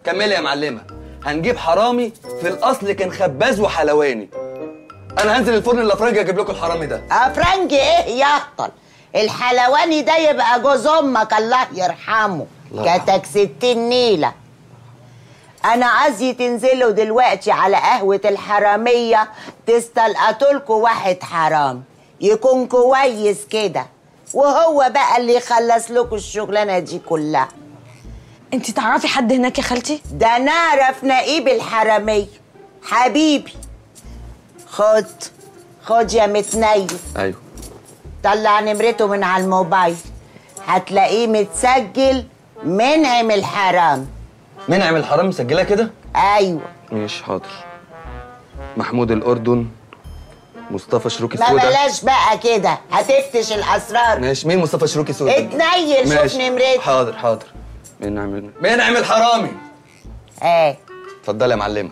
كملي يا معلمه هنجيب حرامي في الاصل كان خباز وحلواني انا هنزل الفرن الافرنجي اجيب لكم الحرامي ده افرنجي ايه يهطل الحلواني ده يبقى جوز امك الله يرحمه الله كتك ستين نيله انا عايزي تنزلوا دلوقتي على قهوه الحراميه تستلقطوا لكم واحد حرام يكون كويس كده وهو بقى اللي يخلص لكم الشغلانه دي كلها انت تعرفي حد هناك يا خالتي ده نعرف نقيب الحراميه حبيبي خد خد يا متنيل ايوه طلع نمرته من على الموبايل هتلاقيه متسجل منعم الحرام منعم الحرام مسجلها كده ايوه ماشي حاضر محمود الاردن مصطفى شروكي ما سودا بلاش بقى كده هتفتش الاسرار ماشي مين مصطفى شروكي سودا اتنيل شوف ماشي. نمرته حاضر حاضر منعم منعم الحرامي ايه اتفضلي يا معلمه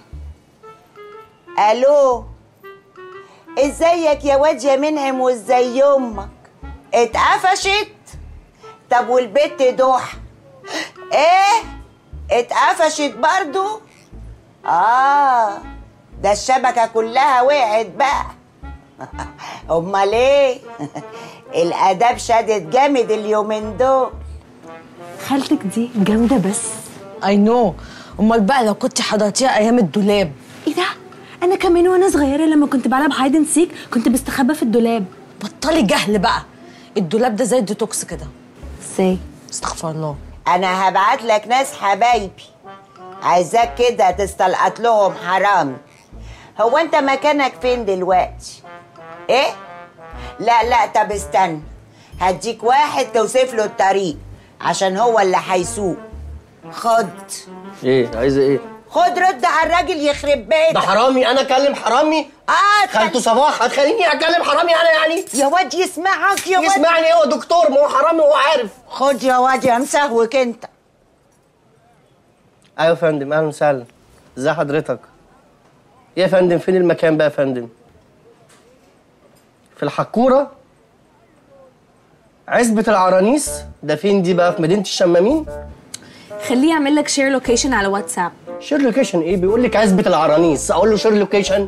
الو ازيك يا واد يا منعم وازاي امك اتقفشت طب والبت دوح ايه اتقفشت برضو اه ده الشبكه كلها وقعت بقى امال ايه الاداب شدت جامد اليومين دول خالتك دي جامده بس اي نو امال بقى لو كنت حضرتيها ايام الدولاب ايه ده انا كمان وانا صغيره لما كنت بلعب هايد اند سيك كنت بستخبى في الدولاب بطلي جهل بقى الدولاب ده زي الديتوكس كده ازاي استغفر الله انا هبعت لك ناس حبايبي عايزاك كده تستلقط لهم حرام هو انت مكانك فين دلوقتي ايه لا لا طب استنى هديك واحد توصف له الطريق عشان هو اللي هيسوق خد ايه عايزه ايه خد رد على الراجل يخرب بيتك ده حرامي انا اكلم حرامي اه خالته صباح هتخليني اكلم حرامي انا يعني يا واد يسمعك يا واد يسمعني هو دكتور ما هو حرامي وهو عارف خد يا واد يا مسهوك انت ايوه يا فندم اهلا وسهلا ازي حضرتك ايه يا فندم فين المكان بقى يا فندم في الحكوره عزبة العرانيس ده فين دي بقى في مدينة الشمامين خليه يعمل لك شير لوكيشن على واتساب شير لوكيشن ايه بيقول لك عزبة العرانيس اقول له شير لوكيشن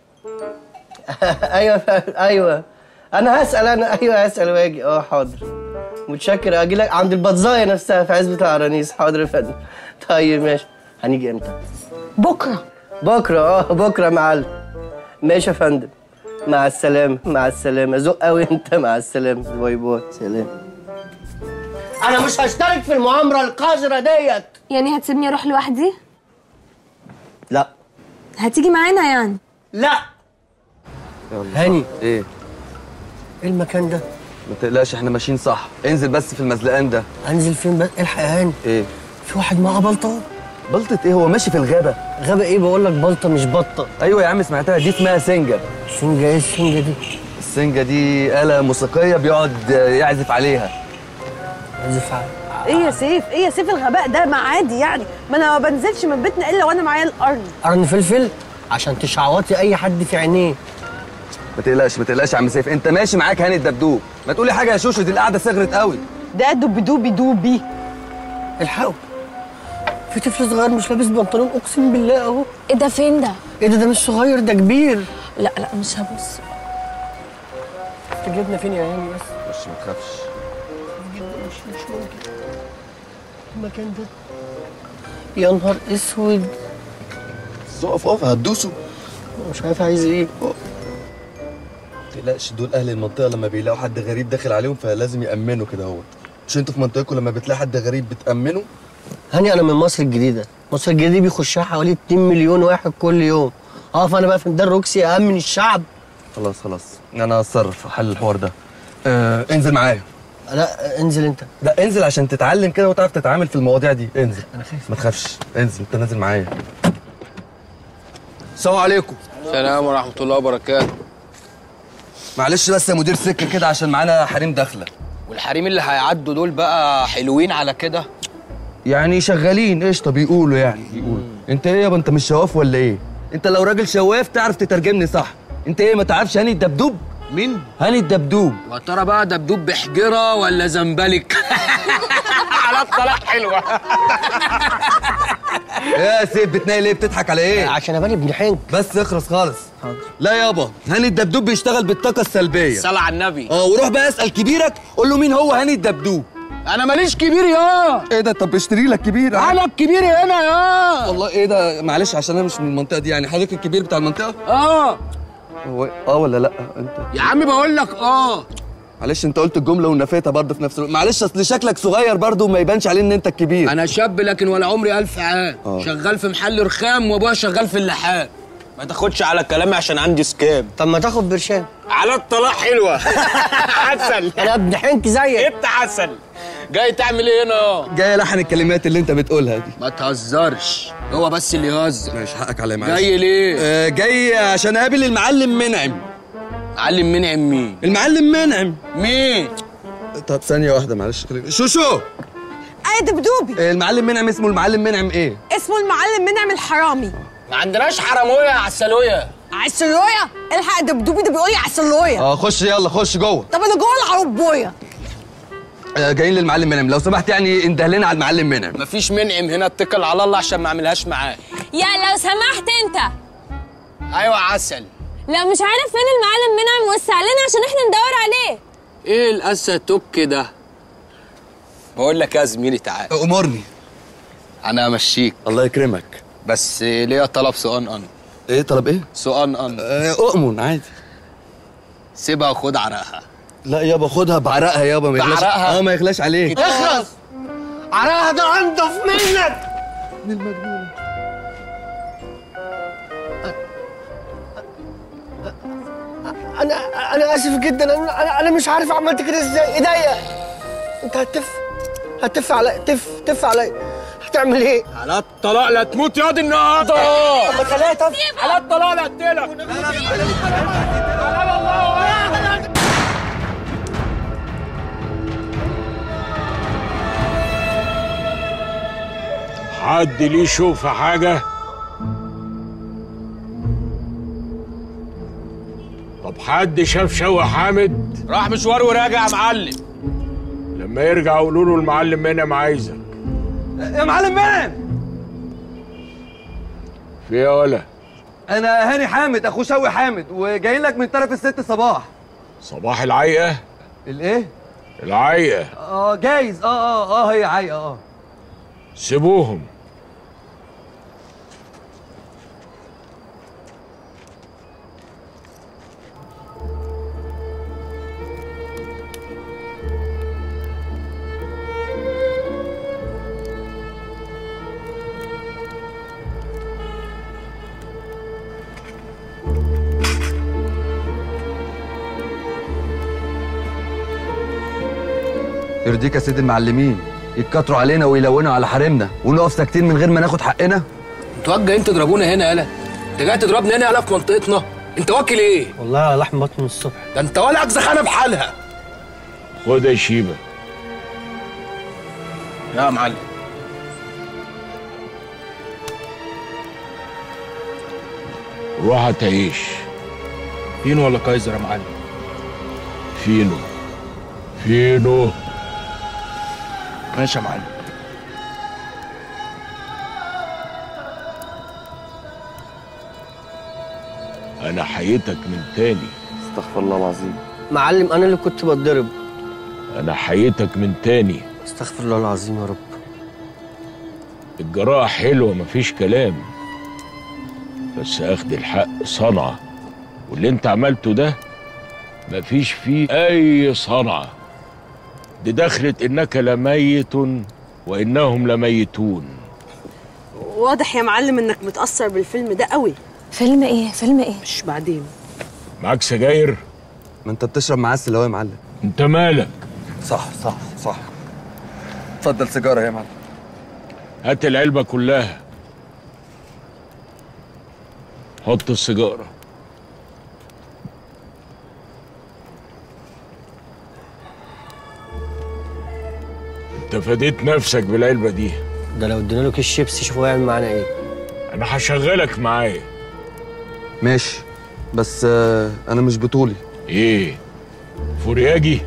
ايوه ف- ايوه انا هسأل انا ايوه هسأل واجي اه حاضر متشكر اجي لك عند البطزايه نفسها في عزبة العرانيس حاضر يا فندم طيب ماشي هنيجي امتى بكره بكره اه بكره يا معلم ماشي يا فندم مع السلامة مع السلامة ذوق قوي انت مع السلامة باي باي سلام انا مش هشترك في المؤامرة القذرة ديت يعني هتسيبني اروح لوحدي لا هتيجي معانا يعني لا يلا هاني ايه ايه المكان ده ما تقلقش احنا ماشيين صح انزل بس في المزلقان ده انزل فين بقى الحق يا هاني ايه في واحد معاه بلطة بلطة ايه هو ماشي في الغابة غابة ايه بقول لك بلطة مش بطة ايوه يا عم سمعتها دي اسمها سنجة سنجة ايه السنجة دي السنجة دي آلة موسيقية بيقعد يعزف عليها عزف على ايه يا سيف ايه يا سيف الغباء ده ما عادي يعني ما انا ما بنزلش من بيتنا الا وانا معايا الارض قرن فلفل عشان تشعوطي اي حد في عينيه ما تقلقش ما تقلقش يا عم سيف انت ماشي معاك هاني الدبدوب ما تقولي حاجة يا شوشو دي القعدة صغرت قوي ده دوبي دوبي دوبي الحقوا في طفل صغير مش لابس بنطلون اقسم بالله اهو ايه ده فين ده ايه ده ده مش صغير ده كبير لا لا مش هبص انت جبنا فين يا هاني بس مش ما تخافش مش مش ممكن المكان ده يا نهار اسود اقف اقف هتدوسوا مش عارف عايز ايه ما تقلقش دول اهل المنطقة لما بيلاقوا حد غريب داخل عليهم فلازم يأمنوا كده اهو مش انتوا في منطقتكم لما بتلاقي حد غريب بتأمنوا هاني انا من مصر الجديده مصر الجديده بيخشها حوالي 2 مليون واحد كل يوم اه فانا بقى في ميدان روكسي امن الشعب خلاص خلاص انا هتصرف في حل الحوار ده آه انزل معايا لا انزل انت لا انزل عشان تتعلم كده وتعرف تتعامل في المواضيع دي انزل انا خايف ما تخافش انزل انت نازل معايا السلام عليكم السلام ورحمة الله وبركاته معلش بس يا مدير سكه كده عشان معانا حريم داخله والحريم اللي هيعدوا دول بقى حلوين على كده يعني شغالين قشطه بيقولوا يعني بيقولوا انت ايه يابا انت مش شواف ولا ايه انت لو راجل شواف تعرف تترجمني صح انت ايه ما تعرفش هاني الدبدوب مين هاني الدبدوب يا ترى بقى دبدوب بحجره ولا زنبلك على الطلاق حلوه يا سيف بتناقي ليه بتضحك على ايه عشان ابان ابن حنك بس اخرس خالص لا يابا هاني الدبدوب بيشتغل بالطاقه السلبيه صلى على النبي اه وروح بقى اسال كبيرك قول له مين هو هاني الدبدوب انا ماليش كبير يا ايه ده طب اشتري لك كبير انا الكبير هنا يا والله ايه ده معلش عشان انا مش من المنطقه دي يعني حضرتك الكبير بتاع المنطقه اه هو اه ولا لا انت يا عم بقول لك اه معلش انت قلت الجمله ونفيتها برضه في نفس الوقت معلش اصل شكلك صغير برضه وما يبانش عليه ان انت الكبير انا شاب لكن ولا عمري ألف عام آه. شغال في محل رخام وابويا شغال في اللحام ما تاخدش على كلامي عشان عندي سكاب طب ما تاخد برشام على الطلاق حلوه عسل انا ابن حنك زيك انت عسل جاي تعمل ايه هنا يا جاي الحن الكلمات اللي انت بتقولها دي ما تهزرش هو بس اللي يهزر ماشي حقك عليا معلش جاي ليه آه جاي عشان اقابل المعلم منعم علم منعم مين المعلم منعم مين طب ثانيه واحده معلش خليني شوشو اي دبدوبي آه، المعلم منعم اسمه المعلم منعم ايه اسمه المعلم منعم الحرامي ما عندناش حرامويه عسلويه عسلويه الحق دبدوبي ده بيقول لي عسلويه اه خش يلا خش جوه طب انا جوه العربويه آه جايين للمعلم منعم لو سمحت يعني انده لنا على المعلم منعم مفيش منعم هنا اتكل على الله عشان ما اعملهاش معاه يا لو سمحت انت ايوه عسل لا مش عارف فين المعلم منعم وسع لنا عشان احنا ندور عليه ايه الاسى توك ده بقول لك يا زميلي تعال امرني انا امشيك الله يكرمك بس ليا طلب سؤال ان ايه طلب ايه سؤال ان آه اؤمن عادي سيبها وخد عرقها لا يابا خدها بعرقها يابا ما يغلاش بعرقها؟ اه ما يغلاش عليك اخرس عراها ده انضف منك انا انا اسف جدا انا انا, أنا مش عارف عملت كده ازاي ايديا انت هتف هتف علي تف تف علي هتعمل ايه؟ على الطلاق لا تموت ياض النهارده طب خليها تف على الطلاق لا اقتلك حد ليه يشوف حاجة؟ طب حد شاف شوقي حامد؟ راح مشوار وراجع يا معلم لما يرجع قولوا له المعلم منعم عايزك يا معلم منعم في ايه يا ولا؟ انا هاني حامد اخو شوقي حامد وجايين لك من طرف الست صباح صباح العيقة؟ الايه العيقة اه جايز اه اه اه هي عايقه اه سيبوهم يرضيك يا سيد المعلمين يتكتروا علينا ويلونوا على حريمنا ونقف ساكتين من غير ما ناخد حقنا انتوا جايين تضربونا هنا يالا انت جاي تضربنا هنا يالا في منطقتنا انت واكل ايه والله على لحم بطن من الصبح ده انت ولا اجزخانه بحالها خد يا شيبة يا معلم روح تعيش فين ولا كايزر يا معلم فينو فينو ماشي يا معلم انا حييتك من تاني استغفر الله العظيم معلم انا اللي كنت بتضرب انا حييتك من تاني استغفر الله العظيم يا رب الجراحة حلوة مفيش كلام بس اخد الحق صنعة واللي انت عملته ده مفيش فيه اي صنعة دي دخلت انك لميت وانهم لميتون واضح يا معلم انك متاثر بالفيلم ده قوي فيلم ايه فيلم ايه مش بعدين معاك سجاير ما انت بتشرب معسل اهو يا معلم انت مالك صح صح صح اتفضل سيجاره يا معلم هات العلبة كلها حط السيجارة انت فديت نفسك بالعلبة دي ده لو ادينا له كيس شيبسي شوفوا هيعمل معانا ايه انا هشغلك معايا ماشي بس آه انا مش بطولي ايه فورياجي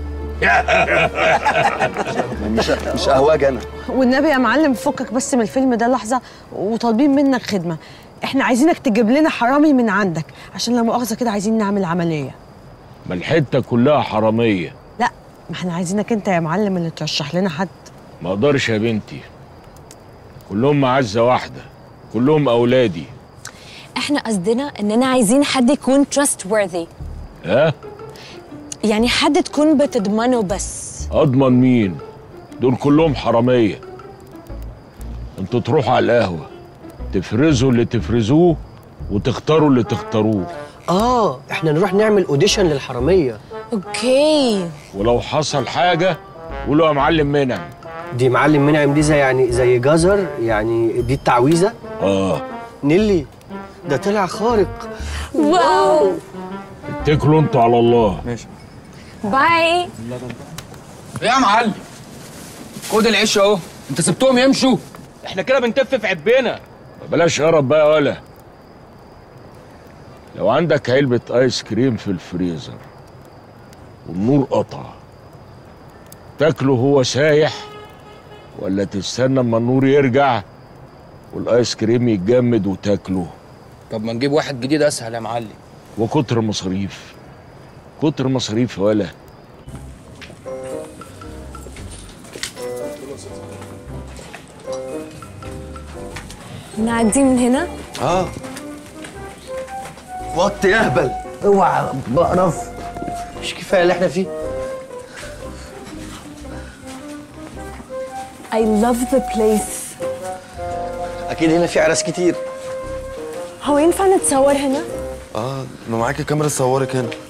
مش مش قهواج انا والنبي يا معلم فكك بس من الفيلم ده لحظه وطالبين منك خدمه احنا عايزينك تجيب لنا حرامي من عندك عشان لا مؤاخذه كده عايزين نعمل عمليه ما الحته كلها حراميه لا ما احنا عايزينك انت يا معلم اللي ترشح لنا حد ما اقدرش يا بنتي كلهم معزه واحده كلهم اولادي احنا قصدنا اننا عايزين حد يكون trustworthy ها يعني حد تكون بتضمنه بس اضمن مين دول كلهم حراميه انتوا تروحوا على القهوه تفرزوا اللي تفرزوه وتختاروا اللي تختاروه اه احنا نروح نعمل اوديشن للحراميه اوكي ولو حصل حاجه قولوا يا معلم منعم دي معلم منعم دي زي يعني زي جزر يعني دي التعويذه اه نيلي ده طلع خارق واو اتكلوا انتوا على الله ماشي باي ايه يا معلم خد العيش اهو انت سبتهم يمشوا احنا كده بنتف في عبنا بلاش قرب بقى يا ولا لو عندك علبة ايس كريم في الفريزر والنور قطع تاكله هو سايح ولا تستنى اما النور يرجع والايس كريم يتجمد وتاكله طب ما نجيب واحد جديد اسهل يا معلم وكتر مصاريف كتر مصاريف يا ولا نعدي من هنا اه وط يهبل اوعى بقرف مش كفايه اللي احنا فيه I love the place اكيد هنا في عراس كتير هو ينفع نتصور هنا؟ اه ما معاكي كاميرا تصورك هنا